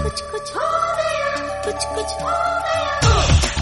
कुछ कुछ हो गया कुछ कुछ हो गया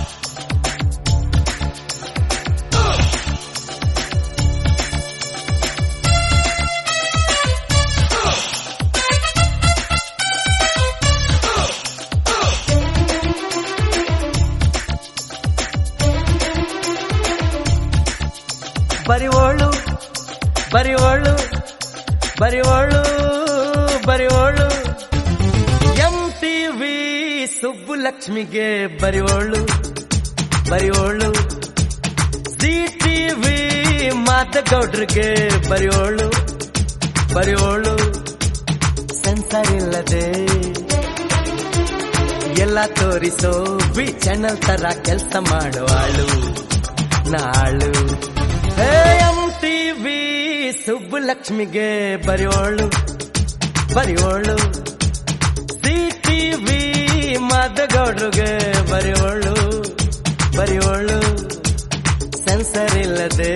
ಬರಿವೋಳು ಬರಿವೋಳು ಬರಿವೋಳು ಬರಿವೋಳು ಎಂ ಟಿವಿ ಸುಬ್ಬುಲಕ್ಷ್ಮಿಗೆ ಬರಿವೋಳು ಬರಿವೋಳು ಜಿ ಟಿವಿ ಮಾತಗೌಡ್ರಿಗೆ ಬರಿವೋಳು ಬರಿವೋಳು ಸೆನ್ಸರ್ ಇಲ್ಲದೆ ಎಲ್ಲ ತೋರಿಸೋ ಬಿ ಚಾನಲ್ ತರ ಕೆಲಸ ಮಾಡುವಾಳು ನಾಳು ಎಂ ಟಿವಿ ಸುಬ್ಬುಲಕ್ಷ್ಮಿಗೆ ಬರೆಯೋಳು ಬರೆಯೋಳು ಸಿ ಟಿವಿ ಮಾದಗೌಡ್ರಿಗೆ ಬರೆಯೋಳು ಬರೆಯೋಳು ಸೆನ್ಸರ್ ಇಲ್ಲದೆ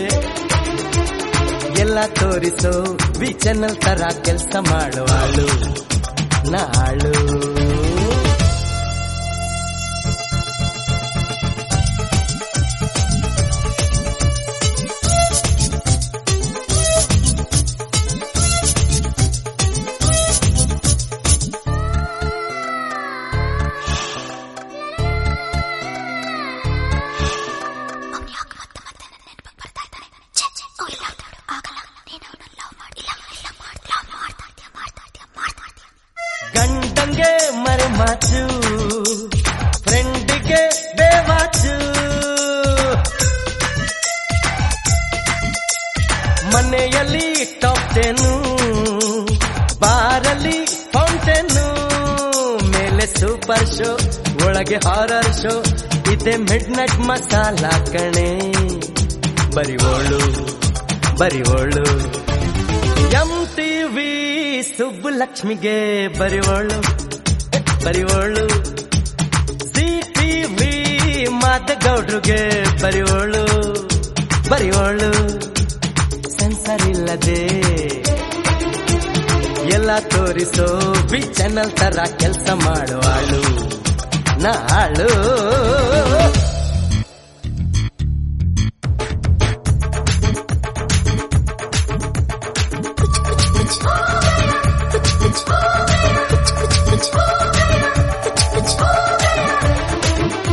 ಎಲ್ಲ ತೋರಿಸೋ ಬಿ ಚಾನಲ್ ತರ ಕೆಲಸ ಮಾಡುವಾಳು ನಾಳು ಅವ್ನು ಯಾಕೆ ಮತ್ತೆ ಮತ್ತೆ ನನ್ನ ನೆನಪಿಗೆ ಬರ್ತಾ ಇದ್ದಾನೆ ಛೆ ಛೆ ಅವ್ರು ಮಾತಾಡು ಆಗಲ್ಲ ನೀನು ಅವನನ್ನ ಲವ್ ಮಾಡಿ ಇಲ್ಲ ಇಲ್ಲ ಮಾಡ್ ಲವ್ ಮಾಡ್ತಾ ಇದ್ಯಾ ಮಾಡ್ತಾ ಇದ್ಯಾ ಮಾಡ್ತಾ ಇದ್ಯಾ ಗಂಡಂಗೆ ಮರೆ ಮಾಚು ಫ್ರೆಂಡಿಗೆ ಬೇವಾಚು ಮನೆಯಲ್ಲಿ ಟಾಪ್ ಟೆನು ಬಾರಲ್ಲಿ ಫೌಂಟೇನು ಮೇಲೆ ಸೂಪರ್ ಶೋ ಒಳಗೆ ಹಾರರ್ ಶೋ ಇದೆ ಮಿಡ್ ನೈಟ್ ಮಸಾಲ ಕಣೆ ಬರಿವೋಳು ಬರಿವೋಳು ಎಂ ಟಿವಿ ಸುಬ್ಬುಲಕ್ಷ್ಮಿಗೆ ಬರಿವೋಳು ಬರಿವೋಳು ಸಿ ಟಿವಿ ಮಾತಗೌಡ್ರಿಗೆ ಬರಿವೋಳು ಬರಿವೋಳು ಸೆನ್ಸರ್ ಇಲ್ಲದೆ ಎಲ್ಲ ತೋರಿಸೋ ಬಿ ಚಾನಲ್ ತರ ಕೆಲಸ ಮಾಡುವಾಳು ನಾಳು कुछ कुछ कुछ हो गया कुछ कुछ हो गया कुछ कुछ कुछ हो गया कुछ कुछ हो गया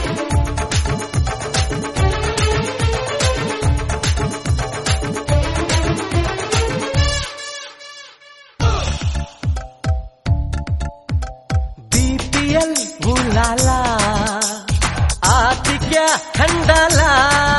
बीपीएल बुलाला आती क्या खंडाला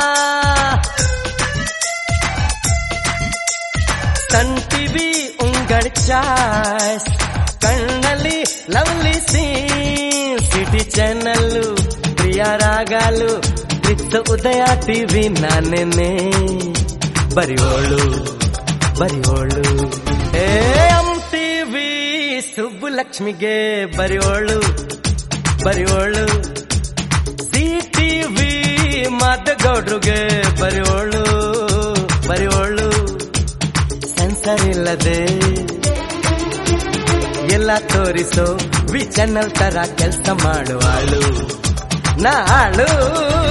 ಸನ್ ಟಿವಿ ಉಂಗಡ್ ಚಾಯ್ಸ್ ಕಣ್ಣಲ್ಲಿ ಲವ್ಲಿ ಸೀನ್ ಸಿಟಿ ಚಾನಲ್ಲು ಪ್ರಿಯ ರಾಗಾಲು ವಿತ್ ಉದಯ ಟಿವಿ ನಾನೇನೆ ಬರಿಯೋಳು ಬರಿಯೋಳು ಏ ಎಂ ಟಿವಿ ಸುಬ್ಬುಲಕ್ಷ್ಮಿಗೆ ಬರಿಯೋಳು ಬರಿಯೋಳು ಸಿ ಟಿವಿ ಮಾದಗೌಡ್ರಿಗೆ ಬರಿಯೋಳು ಬರಿಯೋಳು ಸೆನ್ಸರ್ ಇಲ್ಲದೆ ಎಲ್ಲ ತೋರಿಸೋ ವಿ ಚಾನಲ್ ತರ ಕೆಲಸ ಮಾಡುವಾಳು ನಾಳು